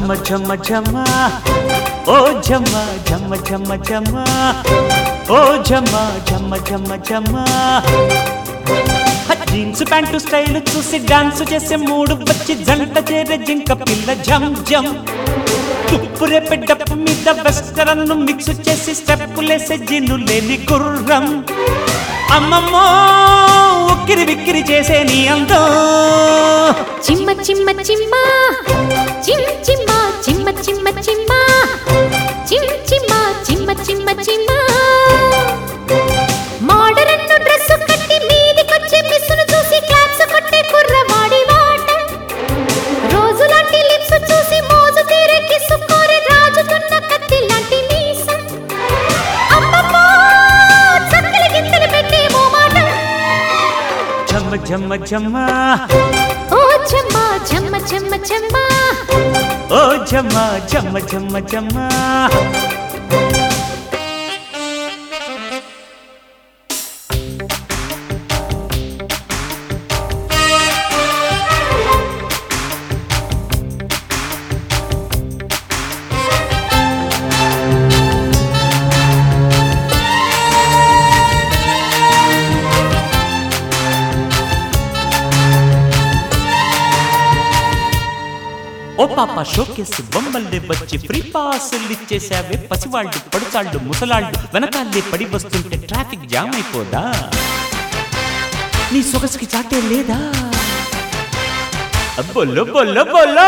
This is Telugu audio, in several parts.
ఝమ ఝమ ఝమ ఓ ఝమ ఝమ ఝమ ఝమ ఓ ఝమ ఝమ ఝమ ఝమ జీన్స్ ప్యాంటు స్టైల్ చూసి డాన్స్ చేసే మూడు వచ్చి జంట చేరే జింక పిల్ల జం జం తుప్పు రేపే డప్పు మీద వెస్టరన్ మిక్స్ చేసి స్టెప్పులేసే జిన్ను లేని గుర్రం అమ్మమ్మో ఉక్కిరి బిక్కిరి చేసే నీ అందం చిమ్మ చిమ్మ చిమ్మ చిమ్ చిమ్మ చిమ్మ చిమ్మ చిమ్మ చిమ్ చిమ్మ చిమ్మ చిమ్మ చిమ్మ మోడరన్ డ్రెస్ కట్టి మీదికొచ్చే మిస్సును చూసి క్లాప్స్ కొట్టే కుర్రవాడి వాట రోజు లాంటి లిప్స్ చూసి మోజు తీరే కిస్సు కోరి రాజుతున్న కత్తి లాంటి మీసం అమ్మమ్మో చక్కలి గింతలు పెట్టే మాట ఝమ ఝమ ఝమ ఓ చెమ్మ చెమ్మ చెమ్మ చెమ్మ ఓ ఝమ ఝమ ఝమ ఝమ ఓ పాప షోకేసి బొమ్మల్ని వచ్చి ఫ్రీ పాసులు ఇచ్చేసావే పసివాళ్ళు పడుచాళ్ళు ముసలాళ్ళు వెనకాలే పడి వస్తుంటే ట్రాఫిక్ జామ్ అయిపోదా నీ సొగసుకి చాటే లేదా బొల్లో బొల్లో బొల్లో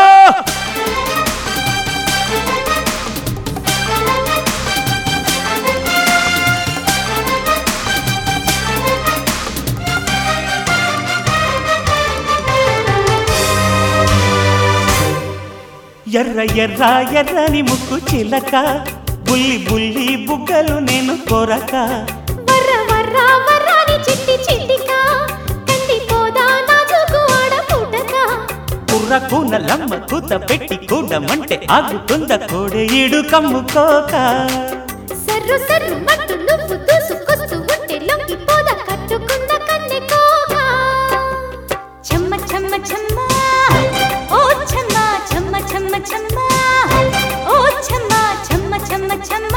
ఎర్ర ఎర్ర ఎర్రని ముక్కు చిలక బుల్లి బుల్లి బుగ్గలు నేను కొరక వర్ర వర్ర వర్రాని చిట్టి చిట్టిక కంది పోదా నాజుకు ఆడ పుటక కుర్ర కూనలమ్మ కూత పెట్టి కూడమంటే ఆగుతుంద కోడే ఈడు కమ్ముకోక సర్రు సర్రు మట్టు నువ్వు దూసుకొస్తూ ఉంటే లొంగి పోద కట్టుకున్న కన్నె కోక చెమ్మ చెమ్మ చెమ్మ ఓ చెమ్మ చెమ్మ చెమ్మ చెమ్మ ఓ చెమ్మ చెమ్మ చెమ్మ చెమ్మ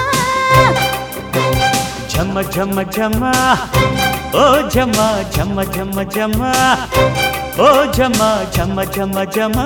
ఝమ ఝమ ఝమ ఓ ఝమ ఝమ ఝమ ఝమ ఓ ఝమ ఝమ ఝమ ఝమ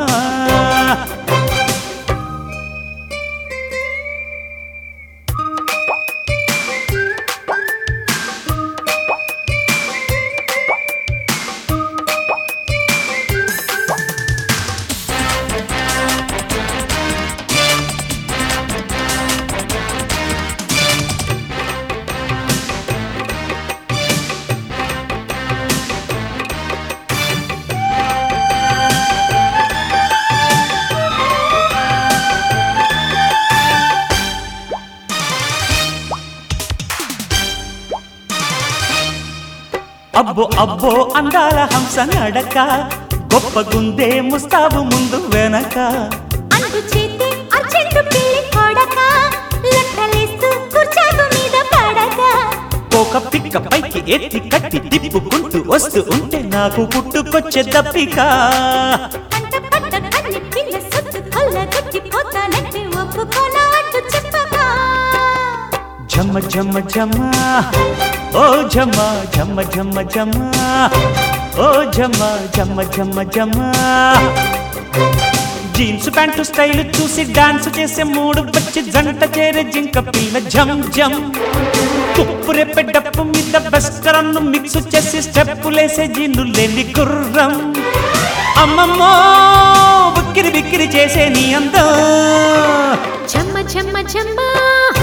అబ్బో అబ్బో అందాల హంస నడక గొప్ప గుందే ముస్తాబు ముందు వెనక అంటు చేతి అర్జెంటు పిల్లి కొడక లెక్కలేస్తూ కుర్చాకు మీద పడక ఒక పిక్క పైకి ఎత్తి కట్టి తిప్పుకుంటూ వస్తూ ఉంటే నాకు పుట్టుకొచ్చే దప్పిక పంట పట్ట కన్ని పిల్ల సొత్తు కొల్లగొట్టి పోతానంటే ఒప్పుకోనా అంటూ చెప్పగా ఝమ ఝమ ఝమ ఓ ఝమ ఝమ ఝమ ఝమ ఓ ఝమ ఝమ ఝమ ఝమ జీన్స్ ప్యాంటు స్టైల్ చూసి డాన్స్ చేసే మూడు వచ్చి జంట చేరే జింక పిల్ల జం జం తుప్పు రేపే డప్పు మీద బెస్టరన్ మిక్స్ చేసి స్టెప్పులేసే జీను లేని గుర్రం అమ్మమ్మో బిక్కిరి బిక్కిరి చేసే నీ అందం చెమ్మ చెమ్మ చెమ్మ